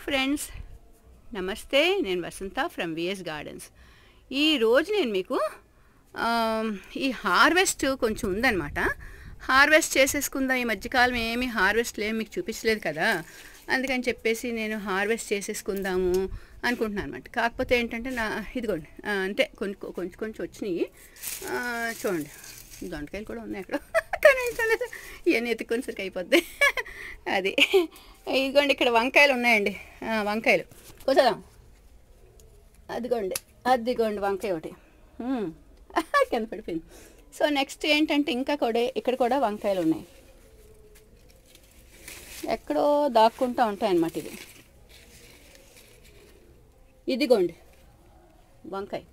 Friends నమస్తే నేను వసంత from VS gardens ఈరోజు నేను మీకు ఆ, ఈ హార్వెస్ట్ కొంచెం ఉందన్నమాట హార్వెస్ట్ చేసేసుకుందాం ఈ మధ్యకాలం ఏమి హార్వెస్ట్ లేమి మీకు చూపించలేదు కదా అందుకని చెప్పేసి నేను హార్వెస్ట్ చేసేసుకుందాము అనుకుంటున్నాను అనమాట కాకపోతే ఏంటంటే నా ఇదిగోండి ఆ, అంటే కొంచెం కొంచెం కొంచెం వచ్చినాయి ఆ, చూడండి దొండకాయలు కూడా ఉన్నాయి అక్కడ కనీసం లేదు. ఇవన్నీ ఎత్తుకొనిసరికి అయిపోద్ది అది ఇదిగోండి ఇక్కడ వంకాయలు ఉన్నాయండి ఆ, వంకాయలు కూర్చోదాం అదిగోండి అదిగోండి వంకాయ ఒకటి మ్మ్. కింద పడిపోయింది సో నెక్స్ట్ ఏంటంటే ఇంకా కూడా ఇక్కడ కూడా వంకాయలు ఉన్నాయి ఎక్కడో దాక్కుంటూ ఉంటాయన్నమాట ఇవి ఇదిగోండి వంకాయ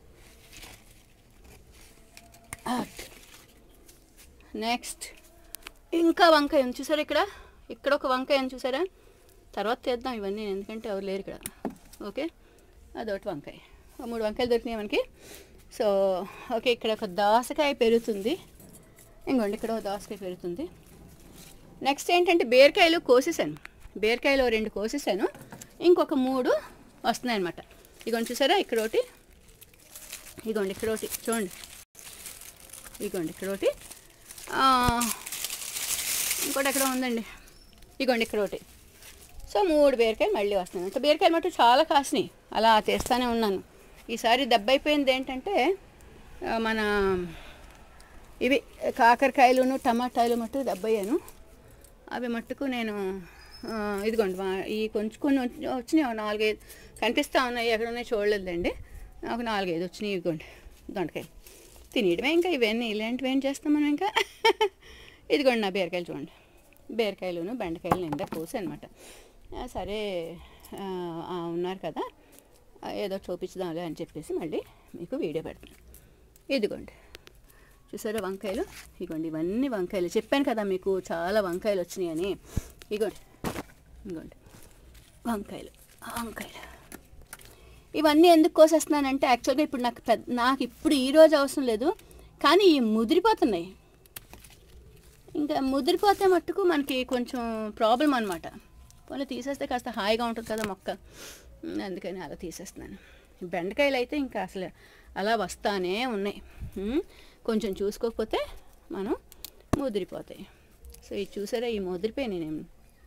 నెక్స్ట్ ఇంకా వంకాయ ఉంది చూసారా ఇక్కడ ఇక్కడ ఒక వంకాయ ఉంది చూసారా తర్వాత తీద్దాం ఇవన్నీ ఎందుకంటే ఎవరు లేరు ఇక్కడ ఓకే అదొకటి వంకాయ ఓ మూడు వంకాయలు దొరికినాయి మనకి సో ఓకే ఇక్కడ ఒక దోసకాయ పెరుగుతుంది ఇంకోండి ఇక్కడ ఒక దోసకాయ పెరుగుతుంది నెక్స్ట్ ఏంటంటే బీరకాయలు కోసేసాను బీరకాయలు ఓ రెండు కోసేసాను ఇంకొక మూడు వస్తున్నాయి అనమాట ఇగోండి చూసారా ఇక్కడ ఒకటి ఇగోండి ఇక్కడ ఒకటి చూడండి ఇగోండి ఇక్కడ ఒకటి ఆ, ఇంకోటి ఎక్కడ ఉందండి ఇగోండి ఇక్కడ ఒకటి సో మూడు బీరకాయలు మళ్ళీ వస్తున్నాయి అంటే బీరకాయలు మటు చాలా కాసినాయి అలా తెస్తానే ఉన్నాను ఈసారి దెబ్బ అయిపోయింది ఏంటంటే ఆ, మన ఇవి కాకరకాయలును టమాటాలు మట్టు దెబ్బయ్యాను అవి మట్టుకు నేను ఆ, ఇదిగోండి వా- ఈ కొంచెం కొన్ని వచ్చి- వచ్చినాయి ఒక నాలుగైదు కనిపిస్తూ ఉన్నాయి ఎక్కడ ఉన్నాయి చూడలేదండి నాకు నాలుగైదు వచ్చినాయి ఇదిగోండి దొండకాయలు తినేయడమే ఇంకా ఇవన్నీ ఇలాంటివి ఏం చేస్తాం మనం ఇంకా ఇదిగోండి నా బీరకాయలు చూడండి బీరకాయలును బెండకాయలు నిండా కోసి అనమాట సరే ఆ, ఆ, ఉన్నారు కదా ఆ, ఏదో చూపించుదాంలే అని చెప్పేసి మళ్ళీ మీకు వీడియో పెడతాను ఇదిగోండి చూసారా వంకాయలు ఇగోండి ఇవన్నీ వంకాయలు చెప్పాను కదా మీకు చాలా వంకాయలు వచ్చినాయని ఇగోండి ఇగోండి వంకాయలు వంకాయలు ఇవన్నీ ఎందుకు కోసేస్తున్నానంటే యాక్చువల్గా ఇప్పుడు నాకు పెద్ద నాకు ఇప్పుడు ఈ రోజు అవసరం లేదు కానీ ఈ ముదిరిపోతున్నాయి ఇంకా ముదిరిపోతే మట్టుకు మనకి కొంచెం ప్రాబ్లం అనమాట పోనీ తీసేస్తే కాస్త హాయిగా ఉంటుంది కదా మొక్క ఉమ్, అందుకని అలా తీసేస్తున్నాను ఈ బెండకాయలు అయితే ఇంకా అసలు అలా వస్తానే ఉన్నాయి ఉమ్, కొంచెం చూసుకోకపోతే మనం ముదిరిపోతాయి సో ఇది చూసారా ఈ ముదిరిపోయినాయి నేను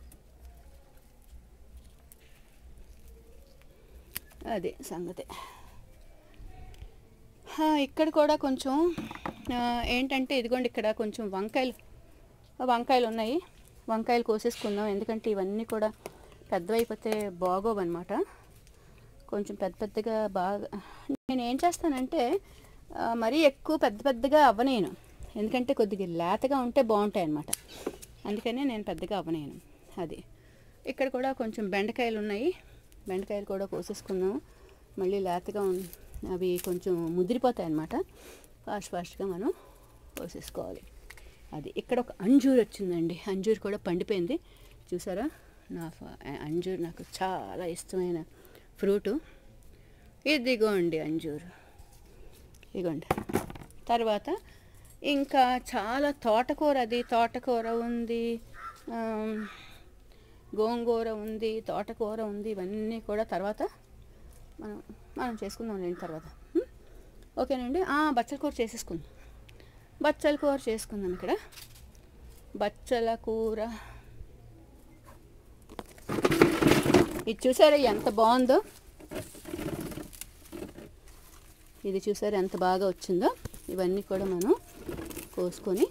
అది సంగతి హా, ఇక్కడ కూడా కొంచెం ఆ, ఏంటంటే ఇదిగోండి ఇక్కడ కొంచెం వంకాయలు వంకాయలు ఉన్నాయి వంకాయలు కోసేసుకుందాం ఎందుకంటే ఇవన్నీ కూడా పెద్దవైపోతే బాగోవన్నమాట కొంచెం పెద్ద పెద్దగా బాగా నేను ఏం చేస్తానంటే ఆ, మరీ ఎక్కువ పెద్ద పెద్దగా అవ్వనేను ఎందుకంటే కొద్దిగా లేతగా ఉంటే బాగుంటాయి అన్నమాట అందుకనే నేను పెద్దగా అవ్వనేను అది ఇక్కడ కూడా కొంచెం బెండకాయలు ఉన్నాయి బెండకాయలు కూడా కోసేసుకుందాం మళ్ళీ లేతగా ఉన్- అవి కొంచెం ముదిరిపోతాయి అన్నమాట ఫాస్ట్ ఫాస్ట్గా మనం కోసేసుకోవాలి అది ఇక్కడ ఒక అంజూర్ వచ్చిందండి అంజూర్ కూడా పండిపోయింది చూసారా నా ఫ- అంజూర్ నాకు చాలా ఇష్టమైన ఫ్రూటు ఇదిగోండి అంజూరు ఇగోండి తర్వాత ఇంకా చాలా తోటకూర అది తోటకూర ఉంది ఆమ్, గోంగూర ఉంది తోటకూర ఉంది ఇవన్నీ కూడా తర్వాత మనం మనం చేసుకుందాం లేని తర్వాత ఉం? ఓకేనండి ఆ, బచ్చల కూర చేసేసుకుందాం బచ్చల కూర చేసుకుందాం ఇక్కడ బచ్చల కూర ఇది చూసారా ఎంత బాగుందో ఇది చూసారా ఎంత బాగా వచ్చిందో ఇవన్నీ కూడా మనం కోసుకొని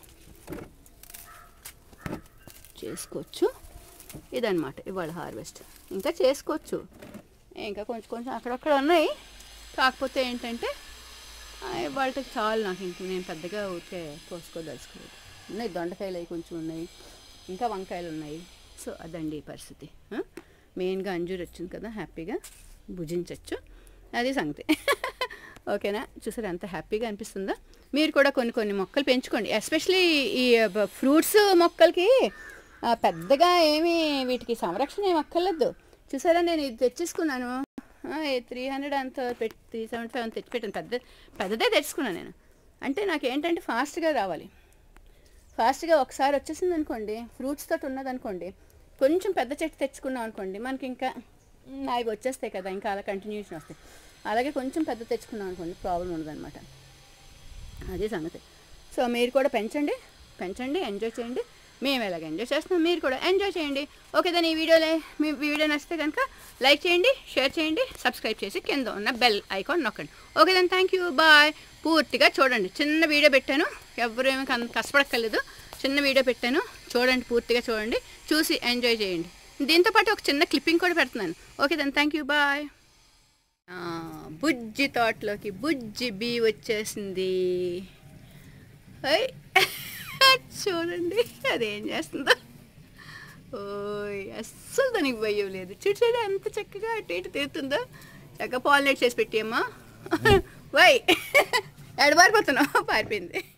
చేసుకోవచ్చు ఇదన్నమాట ఇవాళ హార్వెస్ట్ ఇంకా చేసుకోవచ్చు ఇంకా కొంచెం కొంచెం అక్కడక్కడ ఉన్నాయి కాకపోతే ఏంటంటే ఆ, ఇవాళకి చాలు నాకు ఇంక నేను పెద్దగా ఊరికే కోసుకోదలుచుకోలేదు ఉన్నాయి దొండకాయలు అవి కొంచెం ఉన్నాయి ఇంకా వంకాయలు ఉన్నాయి సో అదండి ఈ పరిస్థితి ఆ? మెయిన్గా అంజూరు వచ్చింది కదా హ్యాపీగా భుజించవచ్చు అది సంగతి ఓకేనా చూసారా ఎంత హ్యాపీగా అనిపిస్తుందో మీరు కూడా కొన్ని కొన్ని మొక్కలు పెంచుకోండి ఎస్పెషలీ ఈ ఫ్రూట్స్ మొక్కలకి ఆ, పెద్దగా ఏమీ వీటికి సంరక్షణ ఏమి అక్కర్లేదు చూసారా నేను ఇది తెచ్చేసుకున్నాను త్రీ హండ్రెడ్ అంత పెట్టి త్రీ సెవెంటీ ఫైవ్ అంత తెచ్చిపెట్టాను పెద్ద పెద్దదే తెచ్చుకున్నాను నేను అంటే నాకు ఏంటంటే ఫాస్ట్గా రావాలి ఫాస్ట్గా ఒకసారి వచ్చేసింది అనుకోండి ఫ్రూట్స్ తోటి ఉన్నదనుకోండి కొంచెం పెద్ద చెట్టు తెచ్చుకున్నాం అనుకోండి మనకి ఇంకా మ్, అవి వచ్చేస్తాయి కదా ఇంకా అలా కంటిన్యూషన్ వస్తాయి అలాగే కొంచెం పెద్ద తెచ్చుకున్నాం అనుకోండి ప్రాబ్లం ఉండదన్నమాట అది సంగతి సో మీరు కూడా పెంచండి పెంచండి ఎంజాయ్ చేయండి మేము ఎలాగ ఎంజాయ్ చేస్తున్నాం మీరు కూడా ఎంజాయ్ చేయండి ఓకే దాని ఈ వీడియోలో మీ వీడియో నచ్చితే కనుక లైక్ చేయండి షేర్ చేయండి సబ్స్క్రైబ్ చేసి కింద ఉన్న బెల్ ఐకాన్ నొక్కండి ఓకే దాని థ్యాంక్ యూ బాయ్ పూర్తిగా చూడండి చిన్న వీడియో పెట్టాను ఎవరేమీ కన్- కష్టపడక్కర్లేదు చిన్న వీడియో పెట్టాను చూడండి పూర్తిగా చూడండి చూసి ఎంజాయ్ చేయండి దీంతోపాటు ఒక చిన్న క్లిప్పింగ్ కూడా పెడుతున్నాను ఓకే దాని థ్యాంక్ యూ బాయ్ ఆ, బుజ్జి తోటలోకి బుజ్జి బీ వచ్చేసింది ఓయ్ చూడండి అదేం చేస్తుందో ఓయ్ అస్సలు దానికి భయం లేదు చూడు చూడు ఎంత చక్కగా అటు ఇటు తిరుగుతుందో చక్కగా పాలినేట్ చేసి పెట్టియమ్మా వై ఎడబారిపోతున్నావు పారిపోయింది